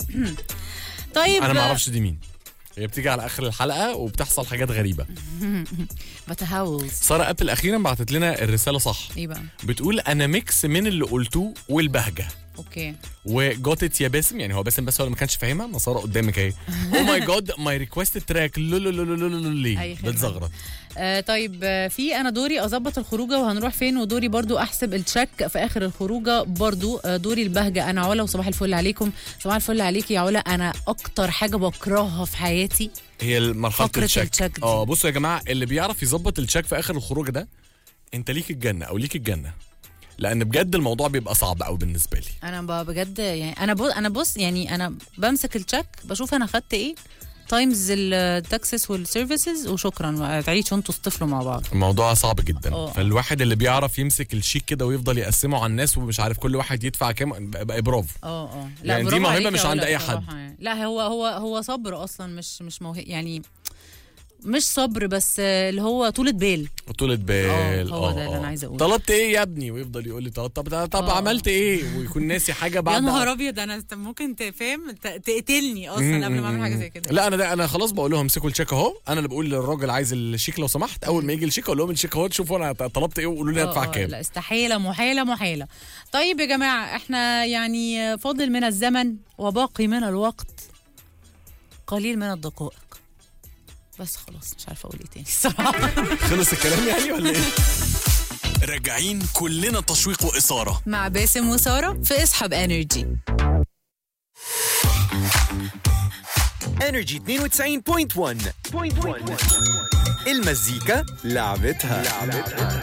طيب انا ما اعرفش دي مين هي بتيجي على اخر الحلقه وبتحصل حاجات غريبه بتهوز ساره ابل اخيرا بعتت لنا الرساله صح ايه بقى بتقول انا ميكس من اللي قلتوه والبهجه اوكي وجوتت يا باسم يعني هو باسم بس هو اللي ما كانش فاهمها ما ساره قدامك اهي او ماي جاد ماي ريكوست تراك لولولولولولي أي خدمة. بتزغرط آه طيب آه، في انا دوري اظبط الخروجه وهنروح فين ودوري برضو احسب التشيك في اخر الخروجه برضو آه دوري البهجه انا علا وصباح الفل عليكم صباح الفل عليكي يا علا انا اكتر حاجه بكرهها في حياتي هي مرحله فقرة التشيك التشيك دي. اه بصوا يا جماعه اللي بيعرف يظبط التشيك في اخر الخروج ده انت ليك الجنه او ليك الجنه لان بجد الموضوع بيبقى صعب قوي بالنسبه لي انا ب- بجد يعني انا بص انا بص يعني انا بمسك التشيك بشوف انا خدت ايه تايمز التاكسس والسيرفيسز وشكرا تعيشوا انتوا تصطفلوا مع بعض الموضوع صعب جدا اه. فالواحد اللي بيعرف يمسك الشيك كده ويفضل يقسمه على الناس ومش عارف كل واحد يدفع كام بقى برافو اه اه يعني دي برافو موهبة عليك مش يا عند ولا أي بصراحة حد. يعني. لا هو هو هو صبر اصلا مش مش موهبه يعني مش صبر بس آه، اللي هو طولة بال طولة بال اه، هو ده اه، اللي أنا اه. عايزة أقوله. طلبت ايه يا ابني ويفضل يقول لي طب طب, طب اه. عملت ايه ويكون ناسي حاجه يا بعد نهار ابيض انا است- ممكن تفهم تقتلني اصلا قبل ما اعمل حاجه زي كده لا انا ده انا خلاص بقول لهم امسكوا الشيك اهو انا اللي بقول للراجل عايز الشيك لو سمحت اول ما يجي الشيك اقول لهم الشيك اهو شوفوا انا طلبت ايه وقولوا لي اه، ادفع اه، كام لا استحيله محاله محاله طيب يا جماعه احنا يعني فاضل من الزمن وباقي من الوقت قليل من الدقائق بس خلاص مش عارفه اقول ايه تاني الصراحه خلص الكلام يعني ولا ايه راجعين كلنا تشويق وإثارة مع باسم وساره في اسحب انرجي انرجي 92.1 المزيكا لعبتها